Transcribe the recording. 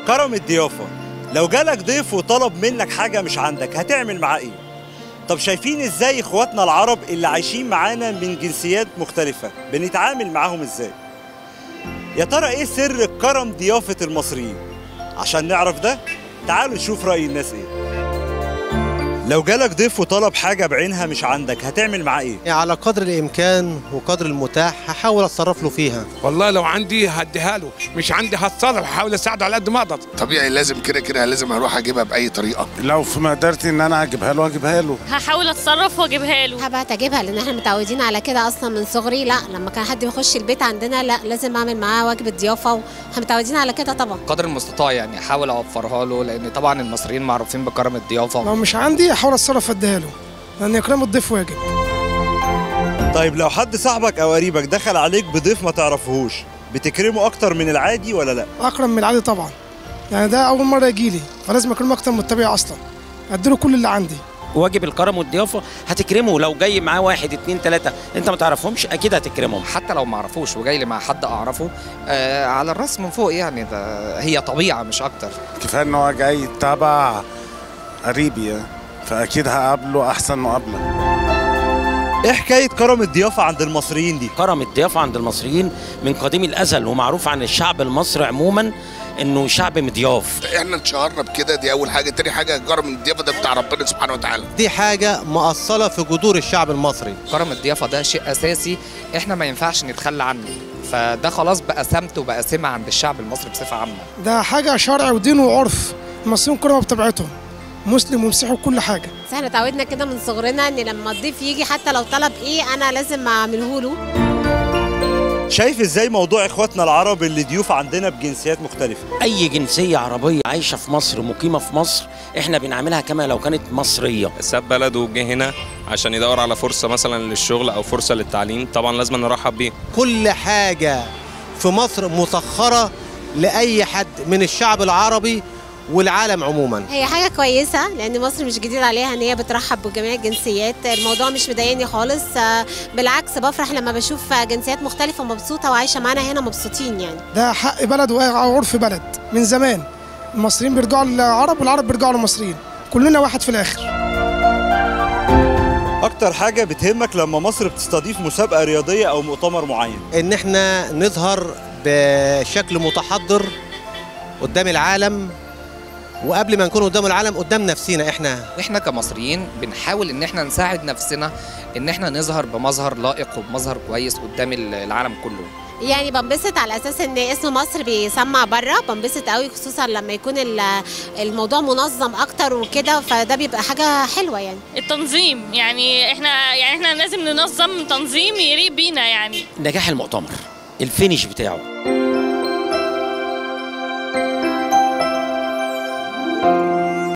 كرم الضيافة لو جالك ضيف وطلب منك حاجة مش عندك هتعمل معاه ايه؟ طب شايفين ازاي اخواتنا العرب اللي عايشين معانا من جنسيات مختلفة بنتعامل معاهم ازاي؟ يا ترى ايه سر كرم ضيافة المصريين؟ عشان نعرف ده تعالوا نشوف رأي الناس ايه لو جالك ضيف وطلب حاجة بعينها مش عندك هتعمل معاه ايه؟ يعني على قدر الامكان وقدر المتاح هحاول اتصرف له فيها والله لو عندي هديها له مش عندي هتصرف هحاول اساعده على قد ما اقدر طبيعي لازم كده كده لازم اروح اجيبها باي طريقه لو في مقدرتي ان انا اجيبها له اجيبها له هحاول اتصرف واجيبها له هبعت اجيبها لان احنا متعودين على كده اصلا من صغري لا لما كان حد يخش البيت عندنا لا لازم اعمل معاه واجب الضيافه واحنا متعودين على كده طبعا قدر المستطاع يعني احاول اوفرها له لان طبعا المصريين معروفين بكرم الضيافه لو مش عندي احاول اتصرف اديها له لان اكرام الضيف واجب طيب لو حد صاحبك او قريبك دخل عليك بضيف ما تعرفهوش بتكرمه اكتر من العادي ولا لا؟ اكرم من العادي طبعا يعني ده اول مره يجي لي فلازم اكرمه اكتر من الطبيعي اصلا اديله كل اللي عندي واجب الكرم والضيافه هتكرمه لو جاي معاه واحد اتنين تلاته انت ما تعرفهمش اكيد هتكرمهم حتى لو ما اعرفوش وجاي لي مع حد اعرفه آه على الراس من فوق يعني ده هي طبيعه مش اكتر كفايه ان هو جاي تبع قريبي يعني. فاكيد هقابله احسن مقابله ايه حكاية كرم الضيافة عند المصريين دي؟ كرم الضيافه عند المصريين من قديم الازل ومعروف عن الشعب المصري عموما انه شعب مضياف احنا اتشهرنا بكده دي اول حاجه تاني حاجه كرم الضيافه ده بتاع ربنا سبحانه وتعالى دي حاجه مؤصله في جذور الشعب المصري كرم الضيافه ده شيء اساسي احنا ما ينفعش نتخلى عنه فده خلاص بقى سمت وبقى سمه عند الشعب المصري بصفه عامه ده حاجه شرع ودين وعرف المصريين كلهم بطبيعتهم مسلم ومسيحي وكل حاجه بس احنا اتعودنا كده من صغرنا ان لما الضيف يجي حتى لو طلب ايه انا لازم اعمله له شايف ازاي موضوع اخواتنا العرب اللي ضيوف عندنا بجنسيات مختلفة؟ اي جنسيه عربيه عايشه في مصر مقيمه في مصر احنا بنعاملها كما لو كانت مصريه ساب بلده وجه هنا عشان يدور على فرصه مثلا للشغل او فرصه للتعليم طبعا لازم نرحب بيه كل حاجه في مصر مسخره لاي حد من الشعب العربي والعالم عموما هي حاجه كويسه لان مصر مش جديد عليها ان هي بترحب بجميع الجنسيات الموضوع مش مضايقني خالص آه، بالعكس بفرح لما بشوف جنسيات مختلفه مبسوطه وعايشه معانا هنا مبسوطين يعني ده حق بلد وعرف بلد من زمان المصريين بيرجعوا للعرب والعرب بيرجعوا للمصريين كلنا واحد في الاخر اكتر حاجة بتهمك لما مصر بتستضيف مسابقة رياضية او مؤتمر معين ان احنا نظهر بشكل متحضر قدام العالم وقبل ما نكون قدام العالم قدام نفسينا احنا احنا كمصريين بنحاول ان احنا نساعد نفسنا ان احنا نظهر بمظهر لائق وبمظهر كويس قدام العالم كله يعني بنبسط على اساس ان اسم مصر بيسمع بره بنبسط قوي خصوصا لما يكون ال- الموضوع منظم اكتر وكده فده بيبقى حاجه حلوه يعني التنظيم يعني احنا يعني احنا لازم ننظم تنظيم يليق بينا يعني نجاح المؤتمر الفينش بتاعه